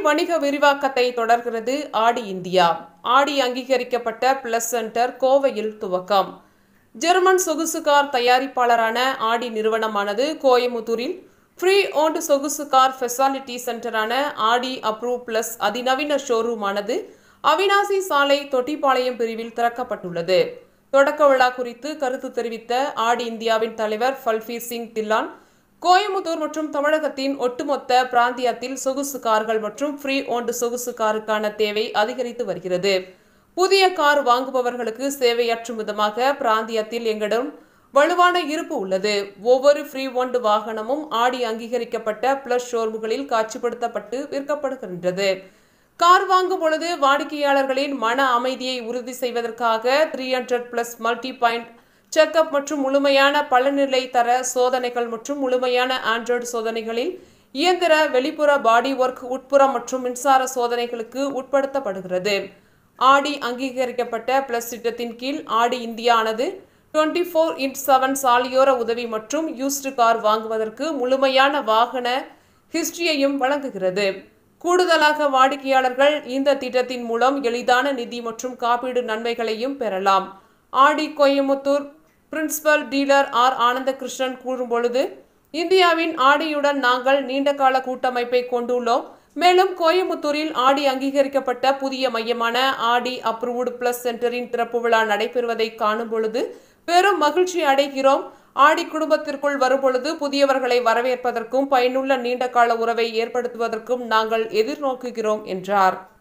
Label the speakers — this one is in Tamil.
Speaker 1: வணிக விரிவாக்கத்தை தொடர்கிறது ஆடி இந்தியா ஆடி அங்கீகரிக்கப்பட்ட பிளஸ் சென்டர் கோவையில் துவக்கம் ஜெர்மன் சொகுசு கார் தயாரிப்பாளரான ஆடி நிறுவனமானது கோயமுத்தூரில் ஃப்ரீ ஓன்டு சொகுசு கார் ஃபெசாலிட்டி சென்டரான ஆடி அப்ரூவ் பிளஸ் அதிநவீன ஷோரூமானது அவினாசி சாலை தொட்டிப்பாளையம் பிரிவில் திறக்கப்பட்டுள்ளது தொடக்க விழா குறித்து கருத்து தெரிவித்த ஆடி இந்தியாவின் தலைவர் ஃபல்பீர் சிங் தில்லான் கோயமுத்தூர் மற்றும் தமிழகத்தின் ஒட்டுமொத்த பிராந்தியத்தில் சொகுசு கார்கள் மற்றும் ஃப்ரீ ஓன்டு சொகுசு காருக்கான தேவை அதிகரித்து வருகிறது புதிய கார் வாங்குபவர்களுக்கு சேவையாற்றும் விதமாக பிராந்தியத்தில் எங்களிடம் வலுவான இருப்பு உள்ளது ஒவ்வொரு ஃப்ரீ ஓன்டு வாகனமும் ஆடி அங்கீகரிக்கப்பட்ட பிளஸ் ஷோரூம்களில் காட்சிப்படுத்தப்பட்டு விற்கப்படுகின்றது கார் வாங்கும் பொழுது வாடிக்கையாளர்களின் மன அமைதியை உறுதி செய்வதற்காக three hundred plus multi point checkup மற்றும் முழுமையான பலநிலை தர சோதனைகள் மற்றும் முழுமையான ஆண்ட்ராய்டு சோதனைகளில் இயந்திர வெளிப்புற பாடி ஒர்க் உட்புற மற்றும் மின்சார சோதனைகளுக்கு உட்படுத்தப்படுகிறது ஆடி அங்கீகரிக்கப்பட்ட பிளஸ் திட்டத்தின் கீழ் ஆடி இந்தியானது டுவெண்ட்டி ஃபோர் இன்ட் செவன் சாலையோர உதவி மற்றும் யூஸ்டு கார் வாங்குவதற்கு முழுமையான வாகன ஹிஸ்டரியையும் வழங்குகிறது கூடுதலாக வாடிக்கையாளர்கள் இந்த திட்டத்தின் மூலம் எளிதான நிதி மற்றும் காப்பீடு நன்மைகளையும் பெறலாம் Audi Coimbatore principal dealer R Anandakrishnan கூறும்பொழுது இந்தியாவின் ஆடியுடன் நாங்கள் நீண்டகால கூட்டமைப்பை கொண்டுள்ளோம் மேலும் கோயமுத்தூரில் ஆடி அங்கீகரிக்கப்பட்ட புதிய மையமான ஆடி அப்ரூவ்டு பிளஸ் சென்டரின் திறப்பு விழா நடைபெறுவதை காணும் பொழுது பெரும் மகிழ்ச்சி அடைகிறோம் ஆடி குடும்பத்திற்குள் வரும்பொழுது புதியவர்களை வரவேற்பதற்கும் பயனுள்ள நீண்டகால உறவை ஏற்படுத்துவதற்கும் நாங்கள் எதிர்நோக்குகிறோம் என்றார்